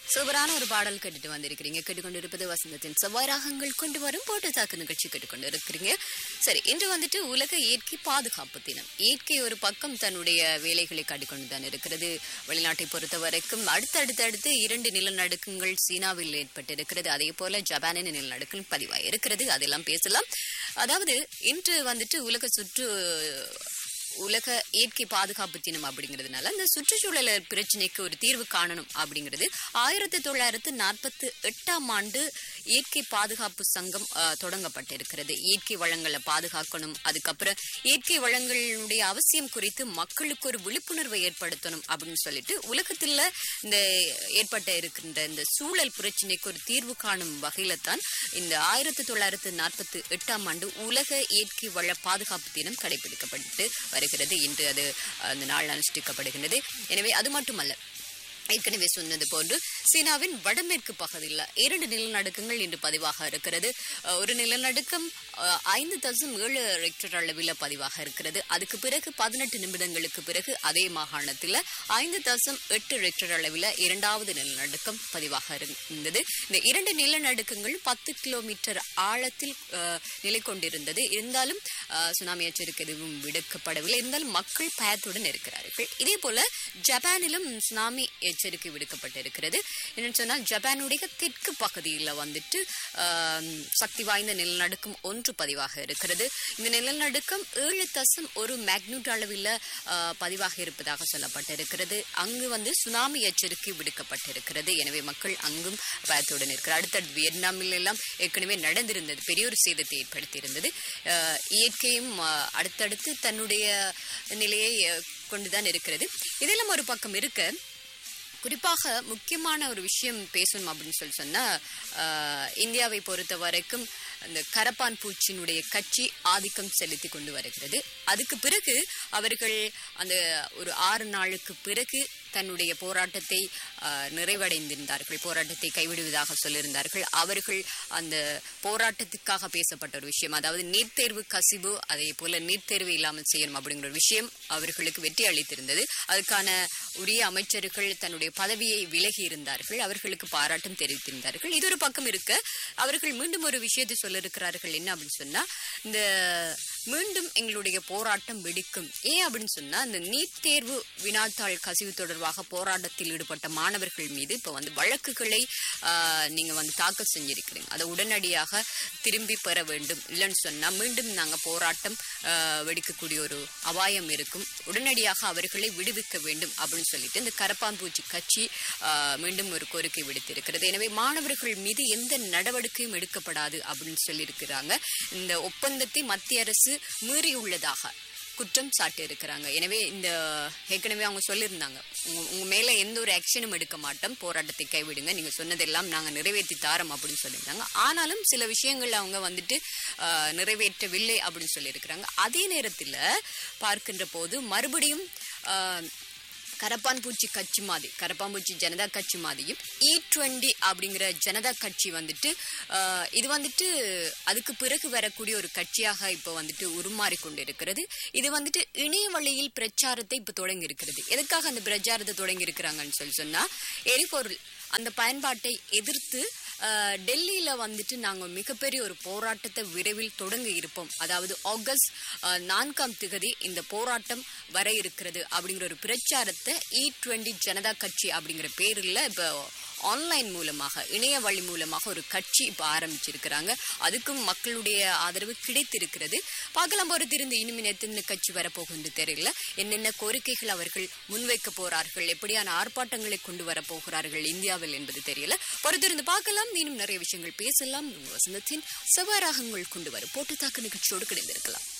சூப்பரான ஒரு பாடல் கேட்டுட்டு வந்திருக்கிறீங்க கேட்டுக்கொண்டிருப்பது வசந்தத்தின் செவ்வாய் ராகங்கள் கொண்டு வரும் போட்டு தாக்கு நிகழ்ச்சி கேட்டுக்கொண்டு இருக்கிறீங்க சரி இன்று வந்துட்டு உலக இயற்கை பாதுகாப்பு தினம் இயற்கை ஒரு பக்கம் தன்னுடைய வேலைகளை காட்டிக்கொண்டு தான் இருக்கிறது வெளிநாட்டை பொறுத்த வரைக்கும் அடுத்தடுத்து அடுத்து இரண்டு நிலநடுக்கங்கள் சீனாவில் ஏற்பட்டிருக்கிறது அதே போல ஜப்பானின் நிலநடுக்கம் பதிவாக இருக்கிறது அதெல்லாம் பேசலாம் அதாவது இன்று வந்துட்டு உலக சுற்று உலக இயற்கை பாதுகாப்பு தினம் அப்படிங்கிறதுனால அந்த சுற்றுச்சூழல் பிரச்சனைக்கு ஒரு தீர்வு காணணும் அப்படிங்கிறது ஆயிரத்தி தொள்ளாயிரத்து நாற்பத்தி எட்டாம் ஆண்டு இயற்கை பாதுகாப்பு சங்கம் அஹ், தொடங்கப்பட்டிருக்கிறது இயற்கை வளங்களை பாதுகாக்கணும் அதுக்கப்புறம் இயற்கை வளங்களுடைய அவசியம் குறித்து மக்களுக்கு ஒரு விழிப்புணர்வை ஏற்படுத்தணும் அப்படின்னு சொல்லிட்டு உலகத்துல இந்த ஏற்பட்ட இருக்கின்ற இந்த சூழல் பிரச்சனைக்கு ஒரு தீர்வு காணும் வகையில தான் இந்த ஆயிரத்தி தொள்ளாயிரத்து நாற்பத்தி எட்டாம் ஆண்டு உலக இயற்கை வள பாதுகாப்பு தினம் கடைபிடிக்கப்பட்டு வருகிறது இன்று அது அந்த நாள் அனுஷ்டிக்கப்படுகின்றது எனவே அது மட்டுமல்ல ஏற்கனவே சொன்னது போன்று சீனாவின் வடமேற்கு பகுதியில் இரண்டு நிலநடுக்கங்கள் இன்று பதிவாக இருக்கிறது அஹ், ஒரு நிலநடுக்கம் அஹ், ஐந்து தசம் ஏழு ரெக்டர் அளவில் பதிவாக இருக்கிறது அதுக்கு பிறகு பதினெட்டு நிமிடங்களுக்கு பிறகு அதே மாகாணத்தில் ஐந்து தசம் எட்டு ரெக்டர் அளவில் இரண்டாவது நிலநடுக்கம் பதிவாக இருந்தது இந்த இரண்டு நிலநடுக்கங்கள் பத்து கிலோமீட்டர் ஆழத்தில் அஹ், நிலை கொண்டிருந்தது இருந்தாலும் அஹ், சுனாமி எச்சரிக்கை எதுவும் விடுக்கப்படவில்லை இருந்தாலும் மக்கள் பயத்துடன் இருக்கிறார்கள் இதே போல ஜப்பானிலும் சுனாமி எச்சரிக்கை விடுக்கப்பட்டிருக்கிறது என்னன்னு சொன்னால் ஜப்பானுடைய தெற்கு பகுதியில் வந்துட்டு ஆம், சக்தி வாய்ந்த நிலநடுக்கம் ஒன்று பதிவாக இருக்கிறது இந்த நிலநடுக்கம் ஏழு தசம் ஒரு மேக்னூட் அளவில் ஆ, பதிவாக இருப்பதாக சொல்லப்பட்டிருக்கிறது அங்கு வந்து சுனாமி எச்சரிக்கை விடுக்கப்பட்டிருக்கிறது எனவே மக்கள் அங்கும் பயத்துடன் இருக்கிறார் அடுத்தடுத்து வியட்நாமில் எல்லாம் ஏற்கனவே நடந்திருந்தது பெரிய ஒரு சேதத்தை ஏற்படுத்தியிருந்தது ஆ, இயற்கையும் ஆ, அடுத்தடுத்து தன்னுடைய நிலையை ஆ, கொண்டுதான் இருக்கிறது இதெல்லாம் ஒரு பக்கம் இருக்க குறிப்பாக முக்கியமான ஒரு விஷயம் பேசணும் அப்படின்னு சொல்லி சொன்னா ஆஹ், இந்தியாவை பொறுத்த வரைக்கும் அந்த கரப்பான் பூச்சியினுடைய கட்சி ஆதிக்கம் செலுத்தி கொண்டு வருகிறது அதுக்கு பிறகு அவர்கள் அந்த ஒரு ஆறு நாளுக்கு பிறகு தன்னுடைய போராட்டத்தை ஆஹ், நிறைவடைந்திருந்தார்கள் போராட்டத்தை கைவிடுவதாக சொல்லியிருந்தார்கள் அவர்கள் அந்த போராட்டத்துக்காக பேசப்பட்ட ஒரு விஷயம் அதாவது நீட் தேர்வு கசிவு அதே போல நீட் தேர்வு இல்லாமல் செய்யணும் அப்படிங்கிற ஒரு விஷயம் அவர்களுக்கு வெற்றி அளித்திருந்தது அதுக்கான உரிய அமைச்சர்கள் தன்னுடைய பதவியை விலகி இருந்தார்கள் அவர்களுக்கு பாராட்டும் தெரிவித்திருந்தார்கள் இது ஒரு பக்கம் இருக்க அவர்கள் மீண்டும் ஒரு விஷயத்தை சொல்லியிருக்கிறார்கள் என்ன அப்படின்னு சொன்னா இந்த மீண்டும் எங்களுடைய போராட்டம் வெடிக்கும் ஏன் அப்படின்னு சொன்னா இந்த நீட் தேர்வு வினாத்தாள் கசிவு தொடர்பாக போராட்டத்தில் ஈடுபட்ட மாணவர்கள் மீது இப்ப வந்து வழக்குகளை ஆஹ், நீங்க வந்து தாக்கல் செஞ்சிருக்கிறீங்க அதை உடனடியாக திரும்பி பெற வேண்டும் இல்லைன்னு சொன்னா மீண்டும் நாங்க போராட்டம் ஆஹ், வெடிக்கக்கூடிய ஒரு அபாயம் இருக்கும் உடனடியாக அவர்களை விடுவிக்க வேண்டும் அப்படின்னு சொல்லிட்டு இந்த கரப்பான்பூச்சி கட்சி ஆஹ், மீண்டும் ஒரு கோரிக்கை விடுத்திருக்கிறது எனவே மாணவர்கள் மீது எந்த நடவடிக்கையும் எடுக்கப்படாது அப்படின்னு சொல்லியிருக்கிறாங்க இந்த ஒப்பந்தத்தை மத்திய அரசு மீறியுள்ளதாக குற்றம் சாட்டி இருக்கிறாங்க எனவே இந்த ஏற்கனவே அவங்க சொல்லியிருந்தாங்க உங்க உங்க மேல எந்த ஒரு ஆக்ஷனும் எடுக்க மாட்டோம் போராட்டத்தை கைவிடுங்க நீங்க சொன்னதெல்லாம் நாங்க நிறைவேற்றி தாரோம் அப்படின்னு சொல்லியிருந்தாங்க ஆனாலும் சில விஷயங்கள் அவங்க வந்துட்டு ஆஹ், நிறைவேற்றவில்லை அப்படின்னு சொல்லியிருக்கிறாங்க அதே நேரத்தில் பார்க்கின்ற போது மறுபடியும் ஆஹ், கரப்பான் பூச்சி கட்சி மாதிரி கரப்பான் பூச்சி ஜனதா கட்சி மாதிரியும் இ டுவெண்டி அப்படிங்கிற ஜனதா கட்சி வந்துட்டு ஆஹ், இது வந்துட்டு அதுக்கு பிறகு வரக்கூடிய ஒரு கட்சியாக இப்போ வந்துட்டு உருமாறி கொண்டிருக்கிறது இது வந்துட்டு இணைய வழியில் பிரச்சாரத்தை இப்போ தொடங்கி இருக்கிறது எதுக்காக அந்த பிரச்சாரத்தை தொடங்கி இருக்கிறாங்கன்னு சொல்லி சொன்னா எரிபொருள் அந்த பயன்பாட்டை எதிர்த்து ஆஹ், டெல்லியில வந்துட்டு நாங்க மிகப்பெரிய ஒரு போராட்டத்தை விரைவில் தொடங்க இருப்போம் அதாவது ஆகஸ்ட் ஆஹ், நான்காம் திகதி இந்த போராட்டம் வர இருக்கிறது அப்படிங்கிற ஒரு பிரச்சாரத்தை இ டுவெண்டி ஜனதா கட்சி அப்படிங்கிற பேரில் இப்போ ஆன்லைன் மூலமாக இணைய வழி மூலமாக ஒரு கட்சி இப்போ ஆரம்பிச்சிருக்கிறாங்க அதுக்கும் மக்களுடைய ஆதரவு கிடைத்திருக்கிறது பார்க்கலாம் பொறுத்திருந்து இனிமே எத்தனை கட்சி வரப்போகுது தெரியல என்னென்ன கோரிக்கைகள் அவர்கள் முன்வைக்க போறார்கள் எப்படியான ஆர்ப்பாட்டங்களை கொண்டு வர போகிறார்கள் இந்தியாவில் என்பது தெரியல பொறுத்திருந்து பார்க்கலாம் இன்னும் நிறைய விஷயங்கள் பேசலாம் வசந்தத்தின் செவ்வாய் ராகங்கள் கொண்டு வரும் போட்டு தாக்கு நிகழ்ச்சியோடு கிடைந்திருக்கலாம்